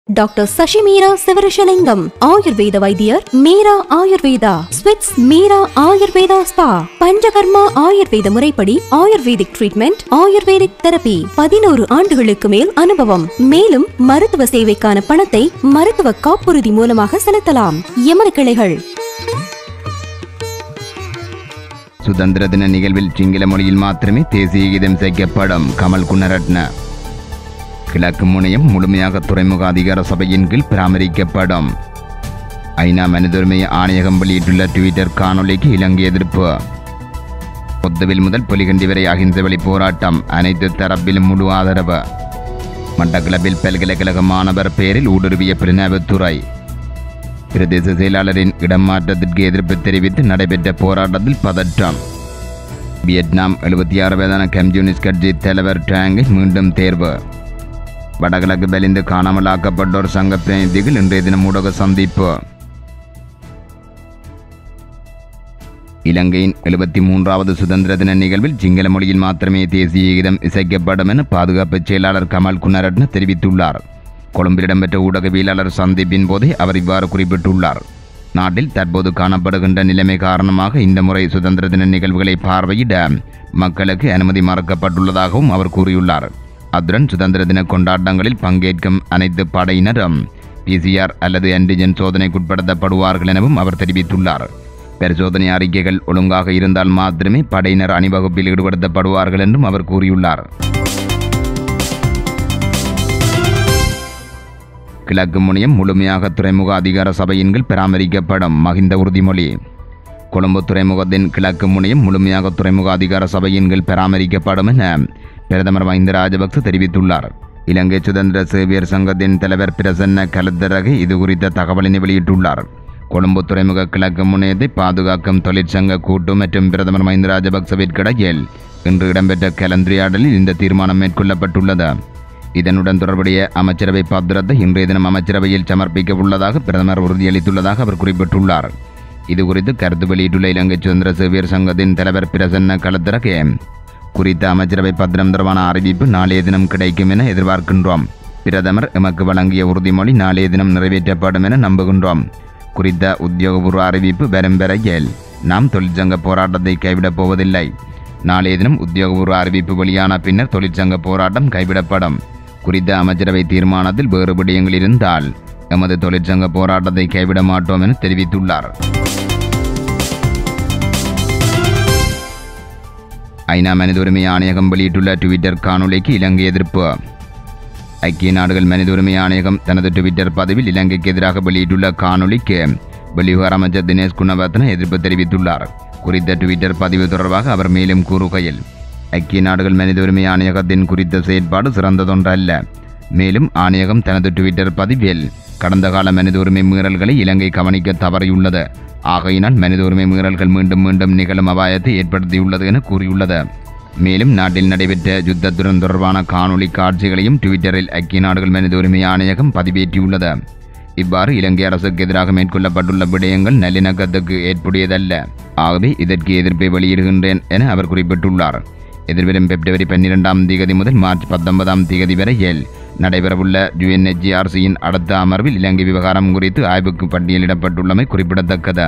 doctor Sasi Meera Sivarishalingam ஆயுர்வேத வைத்தியர் மீரா ஆயுர்வேதா ஸ்விட்ஸ் மீரா ஆயுர்வேதா ஸ்பா பஞ்சகர்மா ஆயுர்வேத முறைப்படி ஆயுர்வேதிக் ட்ரீட்மெண்ட் ஆயுர்வேதிக் தெரபி பதினோரு ஆண்டுகளுக்கு மேல் அனுபவம் மேலும் மருத்துவ சேவைக்கான பணத்தை மருத்துவ காப்புறுதி மூலமாக செலுத்தலாம் எமது கிளைகள் சுதந்திர தின நிகழ்வில் சிங்கள மொழியில் மாத்திரமே தேசிய கீதம் சேர்க்கப்படும் கமல் குணரட்ன கிழக்கு முனையம் முழுமையாக துறைமுக அதிகார சபையின் கீழ் பராமரிக்கப்படும் ஐநா மனிதுரிமை ஆணையகம் வெளியிட்டுள்ள ட்விட்டர் காணொளிக்கு இலங்கை எதிர்ப்பு பொத்துவில் முதல் பொலிகண்டி வரை அகிம்சை வழி போராட்டம் அனைத்து தரப்பிலும் முழு ஆதரவு மட்டக்களப்பில் பல்கலைக்கழக மாணவர் பெயரில் ஊடுருவிய பிரணவத்துறை பிரதேச செயலாளரின் இடமாற்றத்திற்கு எதிர்ப்பு தெரிவித்து நடைபெற்ற போராட்டத்தில் பதற்றம் வியட்நாம் எழுபத்தி ஆறு வயதான கம்யூனிஸ்ட் கட்சி தலைவர் டேங்கை மீண்டும் தேர்வு வடகிழக்கு தெளிந்து காணாமலாக்கப்பட்டோர் சங்க பிரதிநிதிகள் இன்றைய தினம் ஊடக சந்திப்பு இலங்கையின் எழுபத்தி மூன்றாவது சுதந்திர தின நிகழ்வில் சிங்கள மொழியில் மாத்திரமே தேசிய கீதம் இசைக்கப்படும் என பாதுகாப்பு செயலாளர் கமல் குணரட்ன தெரிவித்துள்ளார் கொழும்பில் இடம்பெற்ற ஊடகவியலாளர் சந்திப்பின் போதே அவர் இவ்வாறு குறிப்பிட்டுள்ளார் நாட்டில் தற்போது காணப்படுகின்ற நிலைமை காரணமாக இந்த முறை சுதந்திர தின நிகழ்வுகளை பார்வையிட மக்களுக்கு அனுமதி மறுக்கப்பட்டுள்ளதாகவும் அவர் கூறியுள்ளார் அத்துடன் சுதந்திர தின கொண்டாட்டங்களில் பங்கேற்கும் அனைத்து படையினரும் பிசிஆர் அல்லது ஆன்டிஜென் சோதனைக்குட்படுத்தப்படுவார்கள் எனவும் அவர் தெரிவித்துள்ளார் பரிசோதனை அறிக்கைகள் ஒழுங்காக இருந்தால் மாத்திரமே படையினர் அணிவகுப்பில் ஈடுபடுத்தப்படுவார்கள் என்றும் அவர் கூறியுள்ளார் கிழக்கு முனையம் முழுமையாக துறைமுக அதிகார சபையின் கீழ் பராமரிக்கப்படும் மகிந்த உறுதிமொழி கொழும்பு துறைமுகத்தின் கிழக்கு முனையம் முழுமையாக துறைமுக அதிகார சபையின் கீழ் பராமரிக்கப்படும் என பிரதமர் மஹிந்த ராஜபக்ச தெரிவித்துள்ளார் இலங்கை சுதந்திர சேவியர் சங்கத்தின் தலைவர் பிரசன்ன கலத்தரகு இது குறித்த தகவலினை வெளியிட்டுள்ளார் கொழும்பு துறைமுக கிழக்கு முனையத்தை பாதுகாக்கும் தொழிற்சங்க கூட்டு மற்றும் பிரதமர் மஹிந்த ராஜபக்சவிற்கிடையில் இன்று இடம்பெற்ற கலந்துரையாடலில் இந்த தீர்மானம் மேற்கொள்ளப்பட்டுள்ளது இதனுடன் தொடர்புடைய அமைச்சரவை பத்திரத்தை இன்றைய தினம் அமைச்சரவையில் சமர்ப்பிக்க உள்ளதாக பிரதமர் உறுதியளித்துள்ளதாக அவர் குறிப்பிட்டுள்ளார் இதுகுறித்து கருத்து வெளியிட்டுள்ள இலங்கை சுதந்திர சேவியர் சங்கத்தின் தலைவர் பிரசன்ன கலத்திரகே குறித்த அமைச்சரவை பத்திரம் தொடர்பான அறிவிப்பு நாளைய தினம் கிடைக்கும் என எதிர்பார்க்கின்றோம் பிரதமர் எமக்கு வழங்கிய உறுதிமொழி நாளைய தினம் நிறைவேற்றப்படும் என நம்புகின்றோம் குறித்த உத்தியோகபூர்வ அறிவிப்பு வரும் வரையில் நாம் தொழிற்சங்க போராட்டத்தை கைவிடப் போவதில்லை நாளைய தினம் உத்தியோகபூர்வ அறிவிப்பு வெளியான பின்னர் தொழிற்சங்க போராட்டம் கைவிடப்படும் குறித்த அமைச்சரவை தீர்மானத்தில் வேறு விடயங்கள் இருந்தால் எமது தொழிற்சங்க போராட்டத்தை கைவிட மாட்டோம் என தெரிவித்துள்ளார் ஐநா மனித உரிமை ஆணையகம் வெளியிட்டுள்ள ட்விட்டர் காணொளிக்கு இலங்கை எதிர்ப்பு ஐக்கிய நாடுகள் மனித உரிமை ஆணையகம் தனது ட்விட்டர் பதிவில் இலங்கைக்கு எதிராக வெளியிட்டுள்ள காணொளிக்கு வெளிவிவகார அமைச்சர் தினேஷ் குணவர்த்தன எதிர்ப்பு தெரிவித்துள்ளார் குறித்த ட்விட்டர் பதிவு தொடர்பாக அவர் மேலும் கூறுகையில் ஐக்கிய நாடுகள் மனித உரிமை ஆணையகத்தின் குறித்த செயற்பாடு சிறந்ததொன்றல்ல மேலும் ஆணையகம் தனது ட்விட்டர் பதிவில் கடந்த கால மனித உரிமை மீறல்களை இலங்கை கவனிக்க தவறியுள்ளது ஆகையினால் மனித உரிமை மீறல்கள் மீண்டும் மீண்டும் நிகழும் அபாயத்தை ஏற்படுத்தியுள்ளது என கூறியுள்ளது மேலும் நாட்டில் நடைபெற்ற யுத்தத்துடன் தொடர்பான காணொளி காட்சிகளையும் ட்விட்டரில் ஐக்கிய நாடுகள் மனித உரிமை ஆணையகம் பதிவேற்றியுள்ளது இவ்வாறு இலங்கை அரசுக்கு எதிராக மேற்கொள்ளப்பட்டுள்ள விடயங்கள் நல்லிணக்கத்துக்கு ஏற்புடையதல்ல ஆகவே இதற்கு எதிர்ப்பை வெளியிடுகின்றேன் என அவர் குறிப்பிட்டுள்ளார் எதிர்வரும் பிப்ரவரி பன்னிரெண்டாம் தேதி முதல் மார்ச் பத்தொன்பதாம் தேதி வரையில் நடைபெறவுள்ள யுஎன்ஹெச்ஆர்சியின் அடுத்த அமர்வில் இலங்கை விவகாரம் குறித்து ஆய்வுக்கு பட்டியலிடப்பட்டுள்ளமை குறிப்பிடத்தக்கது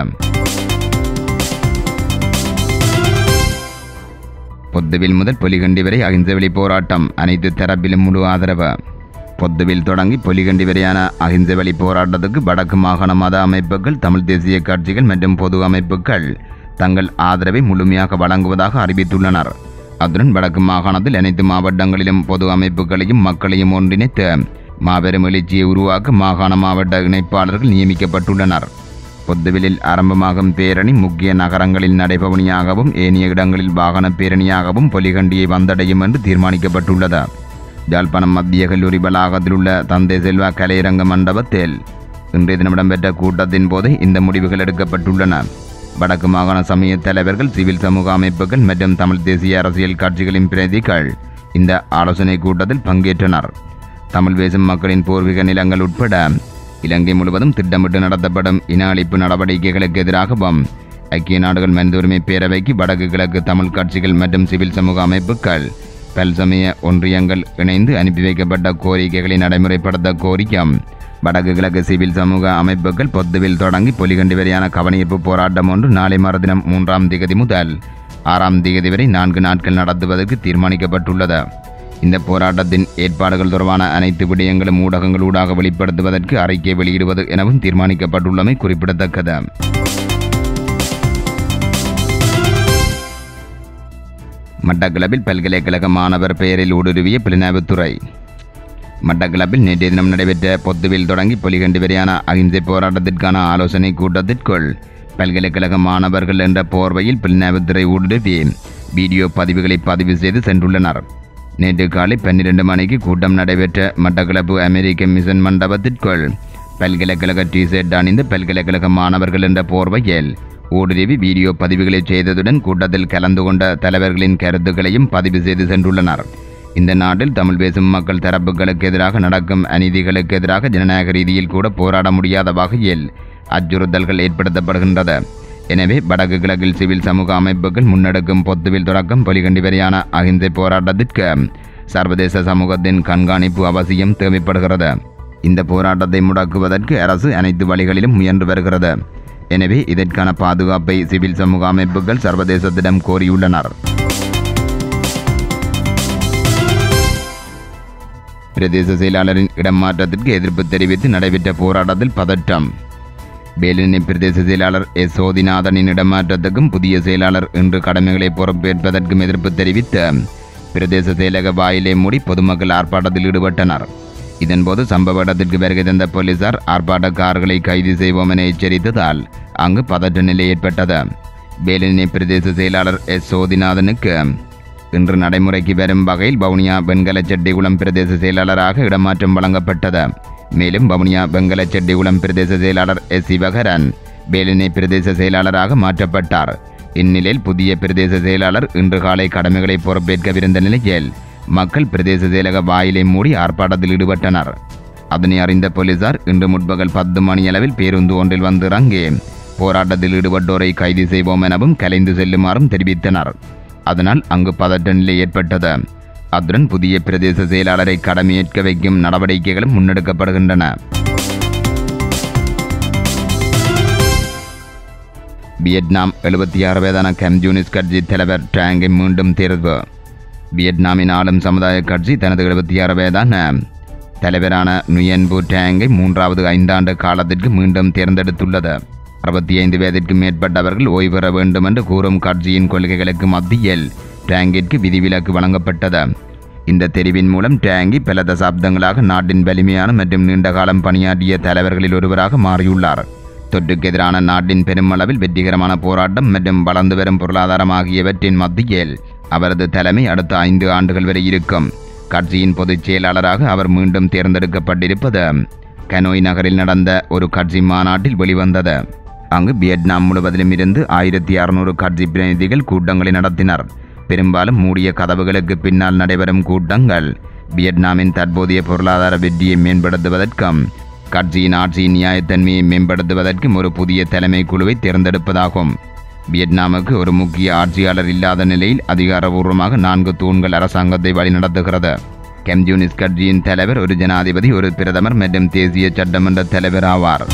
பொத்துவில் முதல் பொலிகண்டி வரை அகிம்சை வழி போராட்டம் அனைத்து தரப்பிலும் முழு ஆதரவு பொத்துவில் தொடங்கி பொலிகண்டி வரையான அகிம்சை வழி போராட்டத்துக்கு வடக்கு மாகாண மத அமைப்புகள் தமிழ் தேசிய கட்சிகள் மற்றும் பொது அமைப்புகள் தங்கள் ஆதரவை முழுமையாக வழங்குவதாக அறிவித்துள்ளனர் அத்துடன் வடக்கு மாகாணத்தில் அனைத்து மாவட்டங்களிலும் பொது அமைப்புகளையும் மக்களையும் ஒன்றிணைத்து மாபெரும் எழுச்சியை உருவாக்க மாகாண மாவட்ட இணைப்பாளர்கள் நியமிக்கப்பட்டுள்ளனர் பொத்துவிலில் ஆரம்பமாகும் பேரணி முக்கிய நகரங்களில் நடைபவனியாகவும் ஏனைய இடங்களில் வாகன பேரணியாகவும் பொலிகண்டியை வந்தடையும் என்று தீர்மானிக்கப்பட்டுள்ளது யாழ்ப்பாணம் மத்திய கல்லூரி வளாகத்தில் உள்ள தந்தை செல்வா கலையரங்க மண்டபத்தில் இன்றைய தினம் இடம்பெற்ற கூட்டத்தின் போது இந்த முடிவுகள் எடுக்கப்பட்டுள்ளன வடக்கு மாகாண சமய தலைவர்கள் சிவில் சமூக அமைப்புகள் மற்றும் தமிழ் தேசிய அரசியல் கட்சிகளின் பிரதிகள் இந்த ஆலோசனை கூட்டத்தில் பங்கேற்றனர் தமிழ் பேசும் மக்களின் பூர்வீக நிலங்கள் உட்பட இலங்கை முழுவதும் திட்டமிட்டு நடத்தப்படும் இன அழிப்பு நடவடிக்கைகளுக்கு எதிராகவும் ஐக்கிய நாடுகள் மனித உரிமை பேரவைக்கு வடக்கு கிழக்கு தமிழ் கட்சிகள் மற்றும் சிவில் சமூக அமைப்புகள் பல்சமய ஒன்றியங்கள் இணைந்து அனுப்பி வைக்கப்பட்ட கோரிக்கைகளை நடைமுறைப்படுத்த கோரியும் வடக்கு கிழக்கு சிவில் சமூக அமைப்புகள் பொத்துவில் தொடங்கி பொலிகண்டி வரையான கவனிப்பு போராட்டம் ஒன்று நாளை மறுதினம் மூன்றாம் திகதி முதல் ஆறாம் திகதி வரை நான்கு நாட்கள் நடத்துவதற்கு தீர்மானிக்கப்பட்டுள்ளது இந்த போராட்டத்தின் ஏற்பாடுகள் தொடர்பான அனைத்து விடயங்களும் ஊடகங்களூடாக வெளிப்படுத்துவதற்கு அறிக்கை வெளியிடுவது எனவும் தீர்மானிக்கப்பட்டுள்ளமை குறிப்பிடத்தக்கது மட்டக்களப்பில் பல்கலைக்கழக மாணவர் பெயரில் ஊடுருவிய பிளினாவுத்துறை மட்டக்களப்பில் நேற்றைய தினம் நடைபெற்ற பொத்துவில் தொடங்கி பொலிகண்டி வரையான அகிம்சை போராட்டத்திற்கான ஆலோசனை கூட்டத்திற்குள் பல்கலைக்கழக மாணவர்கள் என்ற போர்வையில் பிளினாவுத்துறை ஊடுருவி வீடியோ பதிவுகளை பதிவு செய்து சென்றுள்ளனர் நேற்று காலை பன்னிரண்டு மணிக்கு கூட்டம் நடைபெற்ற மட்டக்களப்பு அமெரிக்க மிஷன் மண்டபத்திற்குள் பல்கலைக்கழக டி ஷர்ட் அணிந்து பல்கலைக்கழக மாணவர்கள் என்ற போர்வையில் ஊடுருவி வீடியோ பதிவுகளை செய்ததுடன் கூட்டத்தில் கலந்து கொண்ட தலைவர்களின் கருத்துக்களையும் பதிவு செய்து சென்றுள்ளனர் இந்த நாட்டில் தமிழ் பேசும் மக்கள் தரப்புகளுக்கு எதிராக நடக்கும் அநீதிகளுக்கு எதிராக ஜனநாயக ரீதியில் கூட போராட முடியாத வகையில் அச்சுறுத்தல்கள் ஏற்படுத்தப்படுகின்றது எனவே வடக்கு கிழக்கில் சிவில் சமூக அமைப்புகள் முன்னெடுக்கும் பொத்துவில் தொடக்கம் பொலிகண்டி வரையான அகிம்சை போராட்டத்திற்கு சர்வதேச சமூகத்தின் கண்காணிப்பு அவசியம் தேவைப்படுகிறது இந்த போராட்டத்தை முடக்குவதற்கு அரசு அனைத்து வழிகளிலும் முயன்று வருகிறது எனவே இதற்கான பாதுகாப்பை சிவில் சமூக அமைப்புகள் சர்வதேசத்திடம் கோரியுள்ளனர் பிரதேச செயலாளரின் இடமாற்றத்திற்கு எதிர்ப்பு தெரிவித்து நடைபெற்ற போராட்டத்தில் பதட்டம் வேலினி பிரதேச செயலாளர் எஸ் சோதிநாதனின் இடமாற்றத்துக்கும் புதிய செயலாளர் இன்று கடமைகளை பொறுப்பேற்பதற்கும் எதிர்ப்பு தெரிவித்து பிரதேச செயலக வாயிலை மூடி பொதுமக்கள் ஆர்ப்பாட்டத்தில் ஈடுபட்டனர் இதன்போது சம்பவ இடத்திற்கு வருகை தந்த போலீசார் ஆர்ப்பாட்டக்காரர்களை கைது செய்வோம் என எச்சரித்ததால் அங்கு பதற்ற நிலை ஏற்பட்டது வேலினி பிரதேச செயலாளர் எஸ் சோதிநாதனுக்கு இன்று நடைமுறைக்கு வரும் வகையில் வவுனியா வெண்கல செட்டிகுளம் பிரதேச செயலாளராக இடமாற்றம் வழங்கப்பட்டது மேலும் வவுனியா வெண்கல செட்டிகுளம் பிரதேச செயலாளர் எஸ் சிவகரன் வேலினை பிரதேச செயலாளராக மாற்றப்பட்டார் இந்நிலையில் புதிய பிரதேச செயலாளர் இன்று காலை கடமைகளை பொறுப்பேற்கவிருந்த நிலையில் மக்கள் பிரதேச செயலக வாயிலை மூடி ஆர்ப்பாட்டத்தில் ஈடுபட்டனர் அதனை அறிந்த போலீசார் இன்று முற்பகல் பத்து மணியளவில் பேருந்து ஒன்றில் வந்து இறங்கி போராட்டத்தில் ஈடுபட்டோரை கைது செய்வோம் எனவும் கலைந்து செல்லுமாறும் தெரிவித்தனர் அதனால் அங்கு பதட்ட நிலை ஏற்பட்டது அத்துடன் புதிய பிரதேச செயலாளரை கடமையேற்க வைக்கும் நடவடிக்கைகளும் முன்னெடுக்கப்படுகின்றன வியட்நாம் எழுபத்தி ஆறு வயதான கம்யூனிஸ்ட் கட்சி தலைவர் டேங்கை மீண்டும் தேர்வு வியட்நாமின் ஆளும் சமுதாய கட்சி தனது எழுபத்தி ஆறு வயதான தலைவரான நுயன்பு டேங்கை மூன்றாவது ஐந்தாண்டு காலத்திற்கு மீண்டும் தேர்ந்தெடுத்துள்ளது அறுபத்தி ஐந்து வயதிற்கு மேற்பட்டவர்கள் ஓய்வு பெற வேண்டும் என்று கூறும் கட்சியின் கொள்கைகளுக்கு மத்தியில் டேங்கிற்கு விதிவிலக்கு வழங்கப்பட்டது இந்த தெரிவின் மூலம் டேங்கி பல தசாப்தங்களாக நாட்டின் வலிமையான மற்றும் நீண்ட காலம் பணியாற்றிய தலைவர்களில் ஒருவராக மாறியுள்ளார் தொற்றுக்கு எதிரான நாட்டின் பெருமளவில் வெற்றிகரமான போராட்டம் மற்றும் வளர்ந்து வரும் பொருளாதாரம் ஆகியவற்றின் மத்தியில் அவரது தலைமை அடுத்த ஐந்து ஆண்டுகள் வரை இருக்கும் கட்சியின் பொதுச் செயலாளராக அவர் மீண்டும் தேர்ந்தெடுக்கப்பட்டிருப்பது கனோய் நகரில் நடந்த ஒரு கட்சி மாநாட்டில் வெளிவந்தது அங்கு வியட்நாம் முழுவதிலும் இருந்து ஆயிரத்தி அறுநூறு கட்சி பிரதிநிதிகள் கூட்டங்களை நடத்தினர் பெரும்பாலும் மூடிய கதவுகளுக்கு பின்னால் நடைபெறும் கூட்டங்கள் வியட்நாமின் தற்போதைய பொருளாதார வெற்றியை மேம்படுத்துவதற்கும் கட்சியின் ஆட்சியின் நியாயத்தன்மையை மேம்படுத்துவதற்கும் ஒரு புதிய தலைமை குழுவை தேர்ந்தெடுப்பதாகும் வியட்நாமுக்கு ஒரு முக்கிய ஆட்சியாளர் இல்லாத நிலையில் அதிகாரபூர்வமாக நான்கு தூண்கள் அரசாங்கத்தை வழிநடத்துகிறது கம்யூனிஸ்ட் கட்சியின் தலைவர் ஒரு ஜனாதிபதி ஒரு பிரதமர் மற்றும் தேசிய சட்டமன்ற தலைவர் ஆவார்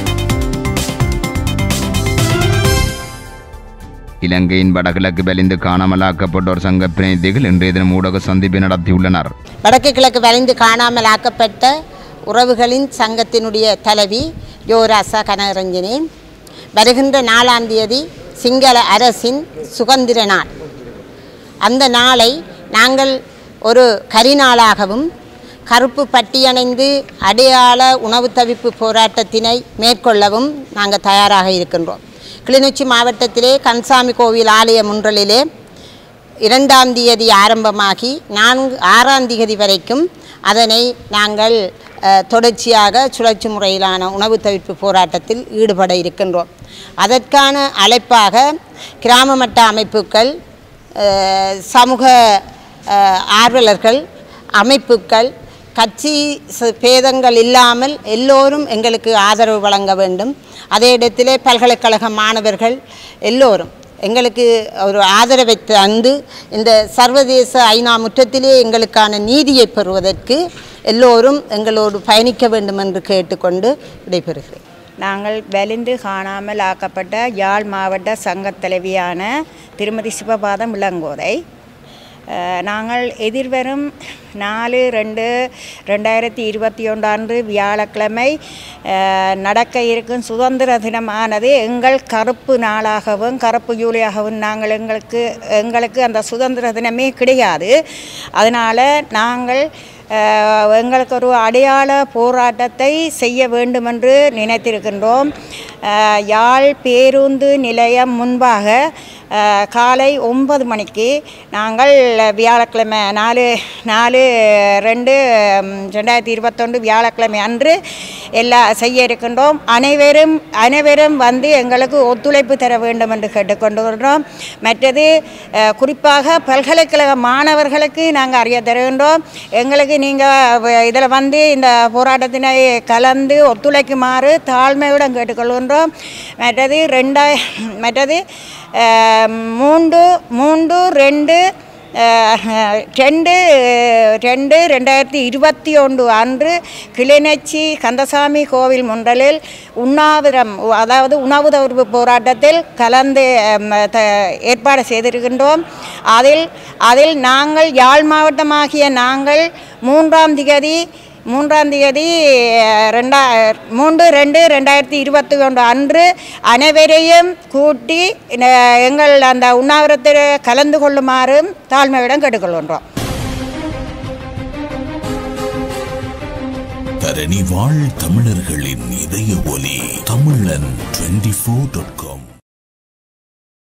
இலங்கையின் வடகிழக்கு வலிந்து காணாமலாக்கப்பட்டோர் சங்க பிரதிநிதிகள் இன்றைய தினம் ஊடக சந்திப்பை நடத்தியுள்ளனர் வடக்கு கிழக்கு வளைந்து காணாமல் ஆக்கப்பட்ட உறவுகளின் சங்கத்தினுடைய தலைவி யோராசா கனகரஞ்சனி வருகின்ற நாலாம் தேதி சிங்கள அரசின் சுதந்திர நாள் அந்த நாளை நாங்கள் ஒரு கரிநாளாகவும் கருப்பு பட்டியணைந்து அடையாள உணவு தவிப்பு போராட்டத்தினை மேற்கொள்ளவும் நாங்கள் தயாராக இருக்கின்றோம் கிளிநொச்சி மாவட்டத்திலே கன்சாமி கோவில் ஆலய முன்றலிலே இரண்டாம் தேதி ஆரம்பமாகி நான்கு ஆறாம் தேதி வரைக்கும் அதனை நாங்கள் அஹ், தொடர்ச்சியாக சுழற்சி முறையிலான உணவு தவிர்ப்பு போராட்டத்தில் ஈடுபட இருக்கின்றோம் அதற்கான அழைப்பாக கிராம மட்ட அமைப்புகள் அஹ், சமூக அஹ், ஆர்வலர்கள் அமைப்புகள் கட்சி ச- பேதங்கள் இல்லாமல் எல்லோரும் எங்களுக்கு ஆதரவு வழங்க வேண்டும் அதே இடத்திலே பல்கலைக்கழக மாணவர்கள் எல்லோரும் எங்களுக்கு ஒரு ஆதரவை தந்து இந்த சர்வதேச ஐநா முற்றத்திலே எங்களுக்கான நீதியை பெறுவதற்கு எல்லோரும் எங்களோடு பயணிக்க வேண்டும் என்று கேட்டுக்கொண்டு விடைபெறுகிறேன் நாங்கள் வலிந்து காணாமல் ஆக்கப்பட்ட யாழ் மாவட்ட சங்கத் தலைவியான திருமதி சிவபாதம் இளங்கோதை அஹ், நாங்கள் எதிர்வரும் நாலு ரெண்டு ரெண்டாயிரத்தி இருபத்தி ஒன்று அன்று வியாழக்கிழமை அஹ், நடக்க இருக்கும் சுதந்திர தினமானது எங்கள் கருப்பு நாளாகவும் கருப்பு ஜூலியாகவும் நாங்கள் எங்களுக்கு எங்களுக்கு அந்த சுதந்திர தினமே கிடையாது அதனால் நாங்கள் அஹ், எங்களுக்கு ஒரு அடையாள போராட்டத்தை செய்ய வேண்டுமென்று நினைத்திருக்கின்றோம் அஹ், யாழ் பேருந்து நிலையம் முன்பாக அஹ், காலை ஒன்பது மணிக்கு நாங்கள் வியாழக்கிழமை நாலு நாலு ரெண்டு ம், ரெண்டாயிரத்தி இருபத்தொன்று வியாழக்கிழமை அன்று எல்லா செய்ய இருக்கின்றோம் அனைவரும் அனைவரும் வந்து எங்களுக்கு ஒத்துழைப்பு தர வேண்டும் என்று கேட்டுக்கொண்டுகின்றோம் மற்றது அஹ், குறிப்பாக பல்கலைக்கழக மாணவர்களுக்கு நாங்கள் அறிய தருகின்றோம் எங்களுக்கு நீங்கள் இதில் வந்து இந்த போராட்டத்தினை கலந்து ஒத்துழைக்குமாறு தாழ்மையுடன் கேட்டுக்கொள்கின்றோம் மற்றது ரெண்டாய் மற்றது அஹ், மூன்று மூன்று ரெண்டு அஹ், ரெண்டு ரெண்டு ரெண்டாயிரத்தி இருபத்தி ஒன்று அன்று கிளிநொச்சி கந்தசாமி கோவில் முன்றலில் உண்ணாவிரம் அதாவது உணவு தவிர்ப்பு போராட்டத்தில் கலந்து அம், த- ஏற்பாடு செய்திருக்கின்றோம் அதில் அதில் நாங்கள் யாழ் மாவட்டமாகிய நாங்கள் மூன்றாம் திகதி மூன்றாம் தேதி அஹ், ரெண்டா மூன்று ரெண்டு ரெண்டாயிரத்தி இருபத்தி ஒன்று அன்று அனைவரையும் கூட்டி அஹ், எங்கள் அந்த உண்ணாவிரத்தில் கலந்து கொள்ளுமாறும் தாழ்மையுடன் கேட்டுக்கொள்கின்றோம் தரணி வாழ் தமிழர்களின் இதய ஒலி தமிழன் டுவெண்டி ஃபோர் டாட் காம்